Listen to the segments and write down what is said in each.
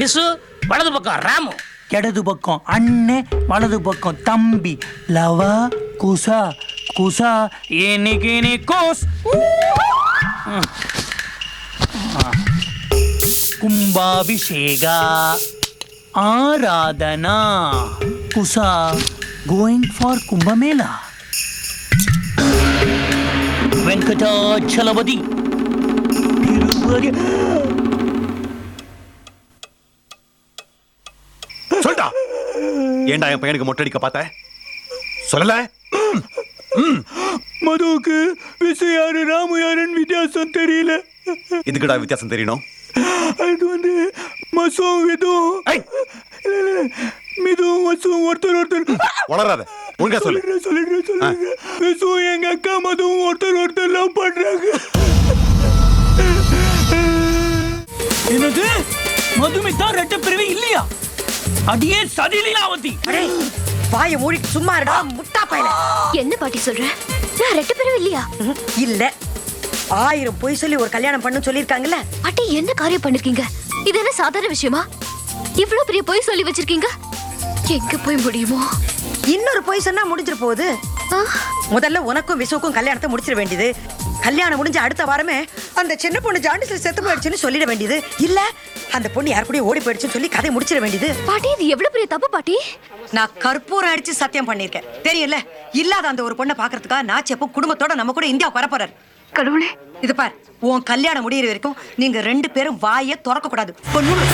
விசு வலது பக்கம் ராமு இடது பக்கம் அண்ணன் வலது பக்கம் தம்பி லவா குசா குசா இன்னைக்கு நீ கோஸ் ம். ஆ. கும்பாபிஷேக ஆராதனா குசா கோயிங் ஃபார் கும்பமேளா வெங்கடாச்சலபதி திருப்பதி சொல்டா ஏன்டா என் பையனுக்கு மொட்டை அடிக்க பார்த்த சொல்லல மதுவுக்கு விசு யாரு ராமு யாருன்னு வித்தியாசம் தெரியல இதுக்குடா வித்தியாசம் தெரியணும் அது வந்து மசுவும் விதுவும் ஐய், இல்ல, இல்ல, இல்ல. மிதுவும் மசுவும் ஒருத்தர் ஒருத்தர் வளராத ஒழுங்கா சொல்லு சொல்லிடுறேன் சொல்லிடுறேன் சொல்லிடுறேன் விசுவும் எங்க அக்கா மதுவும் ஒருத்தர் ஒருத்தர் லவ் பண்றாங்க என்னது மதுமிதா ரெட்ட பிறவி இல்லையா அடியே சதிலீலாவதி அடே வாயை மூடி சும்மா இருடா முட்டா பையல என்ன பாட்டி சொல்ற நான் ரெட்ட பேரும் இல்லையா இல்ல ஆயிரம் பொய் சொல்லி ஒரு கல்யாணம் பண்ணு சொல்லிருக்காங்கல்ல பாட்டி என்ன காரியம் பண்ணிருக்கீங்க இது என்ன சாதாரண விஷயமா இவ்வளவு பெரிய பொய் சொல்லி வச்சிருக்கீங்க எங்க போய் முடியுமோ இன்னொரு பொய் சொன்னா முடிஞ்சிட போகுது ஆ, முதல்ல உனக்கும் விசுவுக்கும் கல்யாணத்தை முடிச்சிட வேண்டியது கல்யாணம் முடிஞ்ச அடுத்த வாரமே அந்த சின்ன பொண்ணு ஜாண்டிஸ்ல செத்து போயிடுச்சுன்னு சொல்லிட வேண்டியது இல்ல அந்த பொண்ணு யார் கூடயும் ஓடி போயிடுச்சுன்னு சொல்லி கதை முடிச்சிட வேண்டியது பாட்டி இது எவ்வளவு பெரிய தப்பு பாட்டி நான் கற்பூரம் அடிச்சு சத்தியம் பண்ணிருக்கேன் தெரியல இல்லாத அந்த ஒரு பொண்ணை பாக்குறதுக்காக நாச்சு எப்போ குடும்பத்தோட நம்ம கூட இந்தியாவுக்கு வரப்போறாரு கடவுளே இது பார் உன் கல்யாணம் முடியிற வரைக்கும் நீங்க ரெண்டு பேரும் வாயை திறக்க கூடாது பொண்ணு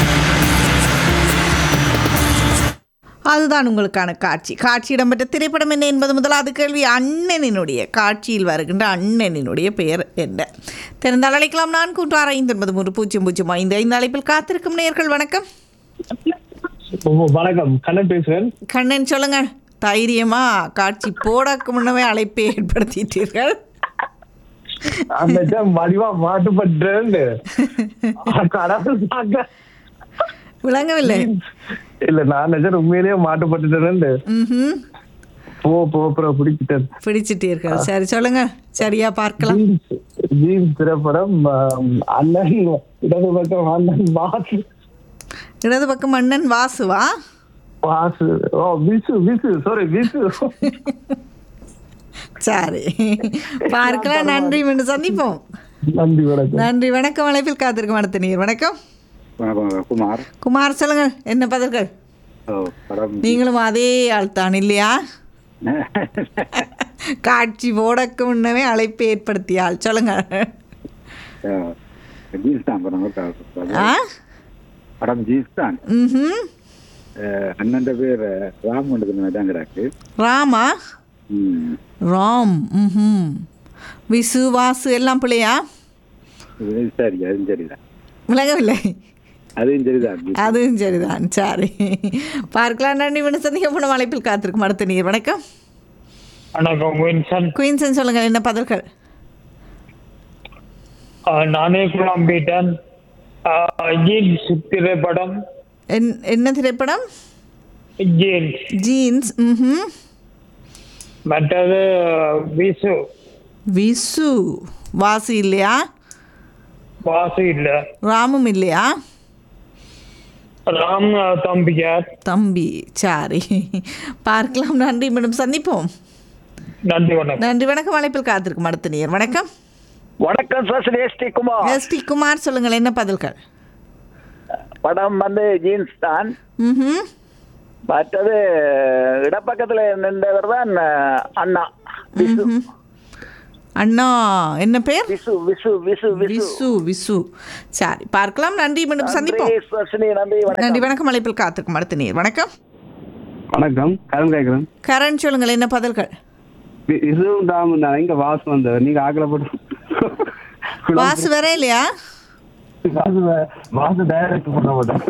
அதுதான் உங்களுக்கான காட்சி காட்சி இடம்பெற்ற திரைப்படம் என்ன என்பது முதலாவது கேள்வி அண்ணனினுடைய காட்சியில் வருகின்ற அண்ணனினுடைய பெயர் என்ன தெரிந்தால் அழைக்கலாம் நான் கூட்டாறு ஐந்து ஒன்பது மூன்று பூஜ்ஜியம் பூஜ்ஜியம் ஐந்து ஐந்து அழைப்பில் காத்திருக்கும் நேர்கள் வணக்கம் ஓ, வணக்கம் கண்ணன் பேசுறேன் கண்ணன் சொல்லுங்க தைரியமா காட்சி போடக்கு முன்னமே அழைப்பை ஏற்படுத்திட்டீர்கள் அந்த ஜம் வடிவா மாட்டுப்பட்டேன் கடவுள் பார்க்க. விளங்கவில்லை இல்ல நான் நிஜம் உண்மையிலேயே மாட்டுப்பட்டுட்டேன் ம் போ போ ப்ரோ பிடிச்சிட்டேன் பிடிச்சிட்டீர்கள் சரி சொல்லுங்க சரியா பார்க்கலாம் ஜீன்ஸ் ஜீன்ஸ் திரைப்படம் ஆம், அண்ணன் இடது பக்கம் அண்ணன் வாசு இடது பக்கம் அண்ணன் வாசுவா வாசு ஓ விசு விசு சாரி விசு சரி பார்க்கலாம் நன்றி மீண்டும் சந்திப்போம் நன்றி வணக்கம் நன்றி வணக்கம் அழைப்பில் காத்திருக்கும் அடுத்த நீர் வணக்கம் வணக்கம் குமார் குமார் சொல்லுங்க என்ன பதில்கள் ஓ, படம் நீங்களும் அதே ஆள் தான் இல்லையா காட்சி போடக்கு முன்னமே அழைப்பு ஏற்படுத்திய ஆள் சொல்லுங்க அஹ், ஜீன்ஸ் தான் படம் ஆ படம் ஜீன்ஸ் தான் ம் அஹ், அண்ணன் பேர் ராம் கொண்டு தான் கிடக்கு ராமா ம். ராம் ம் விசு வாசு எல்லாம் பிள்ளையா இது சரி அதுவும் சரிதான் விளங்கவில்லை அதுவும் சரிதான் அதுவும் சரிதான் சரி பார்க்கலாம் நன்றி மீண்டும் சந்திக்க போன அழைப்பில் காத்திருக்கும் அடுத்த நீர் வணக்கம் வணக்கம் வின்சன் குயின்சன் சொல்லுங்கள் என்ன பதில்கள் நானே குழம்பிட்டேன் ஜீன்ஸ் திரைப்படம் என் என்ன திரைப்படம் ஜீன்ஸ் ஜீன்ஸ் ம் மற்றது விசு விசு வாசு இல்லையா வாசு இல்ல ராமும் இல்லையா ராம் தம்பியார் தம்பி சாரி பார்க்கலாம் நன்றி மீண்டும் சந்திப்போம் நன்றி வணக்கம் நன்றி வணக்கம் அழைப்பில் காத்திருக்கும் அடுத்த நேர் வணக்கம் வணக்கம் sir S T Kumar S T Kumar சொல்லுங்கள் என்ன பதில்கள் படம் வந்து ஜீன்ஸ் தான் ம் மற்றது இடப்பக்கத்துல நின்றவர் தான் அஹ், அண்ணா விசு அண்ணா என்ன பேர் விசு விசு விசு விசு விசு விசு சரி பார்க்கலாம் நன்றி மீண்டும் சந்திப்போம் நன்றி, சுஹாசினி, நன்றி வணக்கம் நன்றி வணக்கம் அழைப்பில் காத்திருக்கும் அடுத்த நேர் வணக்கம் வணக்கம் கரண் கேட்குறேன் கரண் சொல்லுங்கள் என்ன பதில்கள் இதுவும் தாம தான் இங்க வாசு வந்தவர் நீங்க ஆக்கல போட்டு வாசு வேற இல்லையா வாசு வே- வாசு டைரக்ட் பண்ண மாட்டேன்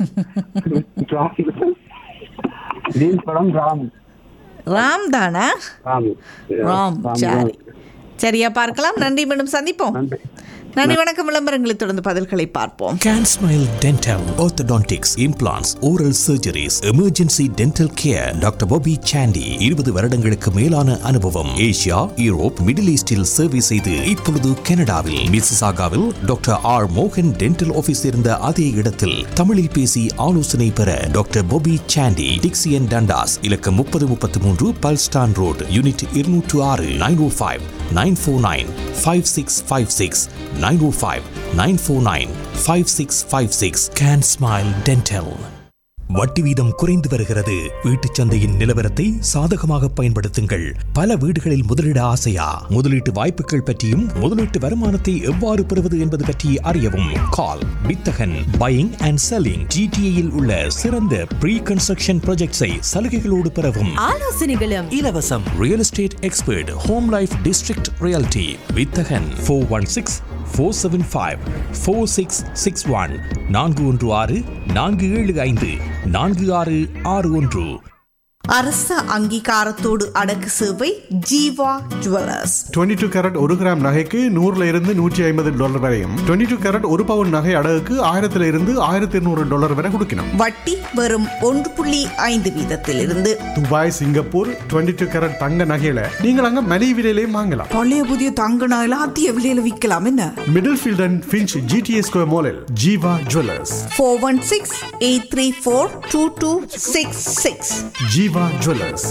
ஜீன்ஸ் படம் ராம் ராம் தானா ராம் ராம் சரி சரியா பார்க்கலாம் நன்றி மீண்டும் சந்திப்போம் நன்றி நன்றி வணக்கம் விளம்பரங்களை தொடர்ந்து பதில்களை பார்ப்போம் Can Smile Dental, Orthodontics, Implants, Oral Surgeries, Emergency Dental Care, doctor Bobby Chandy இருபது வருடங்களுக்கு மேலான அனுபவம் ஏசியா யூரோப் மிடில் ஈஸ்டில் சேவை செய்து இப்பொழுது கனடாவில் மிசிசாகாவில் டாக்டர் ஆர் மோகன் டென்டல் ஆபீஸ் இருந்த அதே இடத்தில் தமிழில் பேசி ஆலோசனை பெற doctor Bobby Chandy Dixie and Dundas இலக்கம் முப்பது முப்பத்தி மூன்று பல்ஸ்டான் ரோடு யூனிட் இருநூற்று ஆறு nine oh five nine four nine five six five six nine oh five nine four nine five six five six can smile dental வட்டி வீதம் குறைந்து வருகிறது வீட்டுச் சந்தையின் நிலவரத்தை சாதகமாக பயன்படுத்துங்கள் பல வீடுகளில் முதலீட ஆசையா முதலீட்டு வாய்ப்புகள் பற்றியும் முதலீட்டு வருமானத்தை எவ்வாறு பெறுவது என்பது பற்றி அறியவும் கால் வித்தகன் பையிங் அண்ட் செல்லிங் ஜிடிஏயில் உள்ள சிறந்த ப்ரீ கன்ஸ்ட்ரக்ஷன் ப்ராஜெக்ட்ஸை சலுகைகளோடு பெறவும் ஆலோசனைகளும் இலவசம் real estate expert home life district reality வித்தகன் four one six four seven five four six six one நான்கு ஒன்று ஆறு நான்கு ஏழு ஐந்து நான்கு ஆறு ஆறு ஒன்று அரச அங்கீகாரத்தோடு அடக்கு சேவை ஜீவா ஜுவல்லர்ஸ் 22 டூ கேரட் ஒரு கிராம் நகைக்கு நூறுல இருந்து நூற்றி ஐம்பது டாலர் வரையும் 22 டூ கேரட் ஒரு பவுன் நகை அடகுக்கு ஆயிரத்துல இருந்து ஆயிரத்தி இருநூறு டாலர் வரை கொடுக்கணும் வட்டி வெறும் ஒன்று புள்ளி ஐந்து வீதத்திலிருந்து துபாய் சிங்கப்பூர் 22 டூ கேரட் தங்க நகையில நீங்கள் அங்க மலிவு விலையிலையும் வாங்கலாம் பழைய புதிய தங்க நாயில அதிக விலையில விற்கலாம் என்ன Middlefield and Finch GTA square மாலில் Jeeva jewellers four one six eight three four two two six six Jeeva jewellers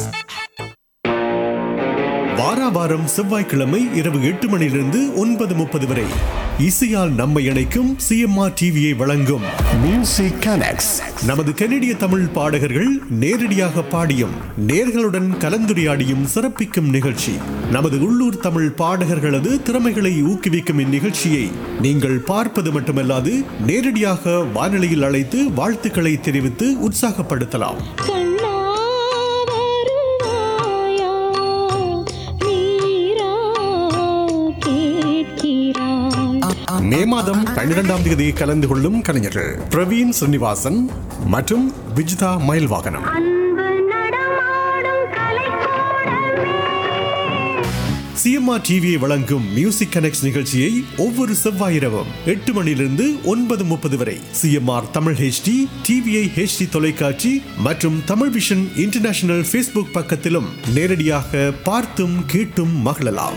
வாரா வாரம் செவ்வாய்க்கிழமை இரவு எட்டு மணியிலிருந்து ஒன்பது முப்பது வரை இசையால் நம்மை இணைக்கும் சிஎம்ஆர் டிவியை வழங்கும் மியூசிக் கனெக்ட்ஸ் நமது கனடிய தமிழ் பாடகர்கள் நேரடியாக பாடியும் நேர்களுடன் கலந்துரையாடியும் சிறப்பிக்கும் நிகழ்ச்சி நமது உள்ளூர் தமிழ் பாடகர்களது திறமைகளை ஊக்குவிக்கும் இந்நிகழ்ச்சியை நீங்கள் பார்ப்பது மட்டுமல்லாது நேரடியாக வானொலியில் அழைத்து வாழ்த்துக்களை தெரிவித்து உற்சாகப்படுத்தலாம் மே மாதம் பன்னிரெண்டாம் தேதி கலந்து கொள்ளும் கலைஞர்கள் பிரவீன் ஸ்ரீனிவாசன் மற்றும் விஜிதா மயில்வாகனம் சிஎம்ஆர் டிவியை வழங்கும் மியூசிக் கனெக்ட் நிகழ்ச்சியை ஒவ்வொரு செவ்வாய் இரவும் எட்டு மணியிலிருந்து ஒன்பது முப்பது வரை CMR Tamil HD TVI HD தொலைக்காட்சி மற்றும் தமிழ் விஷன் இன்டர்நேஷனல் ஃபேஸ்புக் பக்கத்திலும் நேரடியாக பார்த்தும் கேட்டும் மகிழலாம்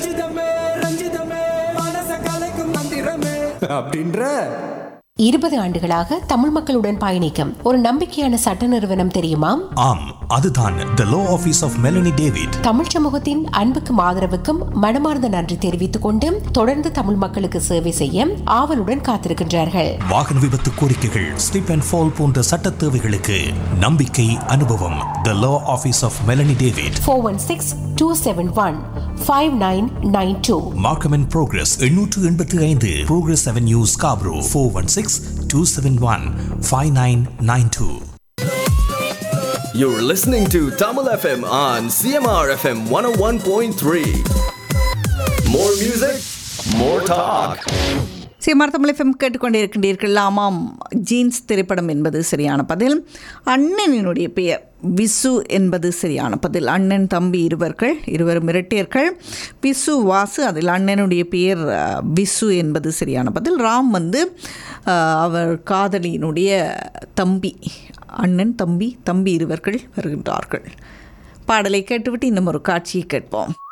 அப்படின்ற இருபது ஆண்டுகளாக தமிழ் மக்களுடன் பயணிக்கும் ஒரு நம்பிக்கையான சட்ட நிறுவனம் தெரியுமா ஆம் அதுதான் the law office of Melanie David Tamil சமூகத்தின் அன்புக்கும் ஆதரவுக்கும் மனமார்ந்த நன்றி தெரிவித்துக் கொண்டு தொடர்ந்து தமிழ் மக்களுக்கு சேவை செய்ய ஆவலுடன் காத்திருக்கின்றார்கள் வாகன விபத்து கோரிக்கைகள் ஸ்லிப் அண்ட் ஃபால் போன்ற சட்ட தேவைகளுக்கு நம்பிக்கை அனுபவம் the law office of Melanie David four one six two seven one five nine nine two Markham and Progress எண்ணூற்று எண்பத்தி ஐந்து Progress avenue Scarborough four one six two seven one five nine nine two You're listening to Tamil FM on CMR FM 101.3. More music, more talk. CMR Tamil FM கேட்டுக்கொண்டிருக்கின்றீர்கள் ஆமாம் jeans திரைப்படம் என்பது சரியான பதில் அண்ணனினுடைய பெயர் விசு என்பது சரியான பதில் அண்ணன் தம்பி இருவர்கள் இருவரும் இரட்டையர்கள் விசு வாசு அதில் அண்ணனுடைய பெயர் அஹ், விசு என்பது சரியான பதில் ராம் வந்து அஹ், அவர் காதலியினுடைய தம்பி அண்ணன் தம்பி தம்பி இருவர்கள் வருகின்றார்கள் பாடலை கேட்டுவிட்டு இன்னும் ஒரு காட்சியை கேட்போம்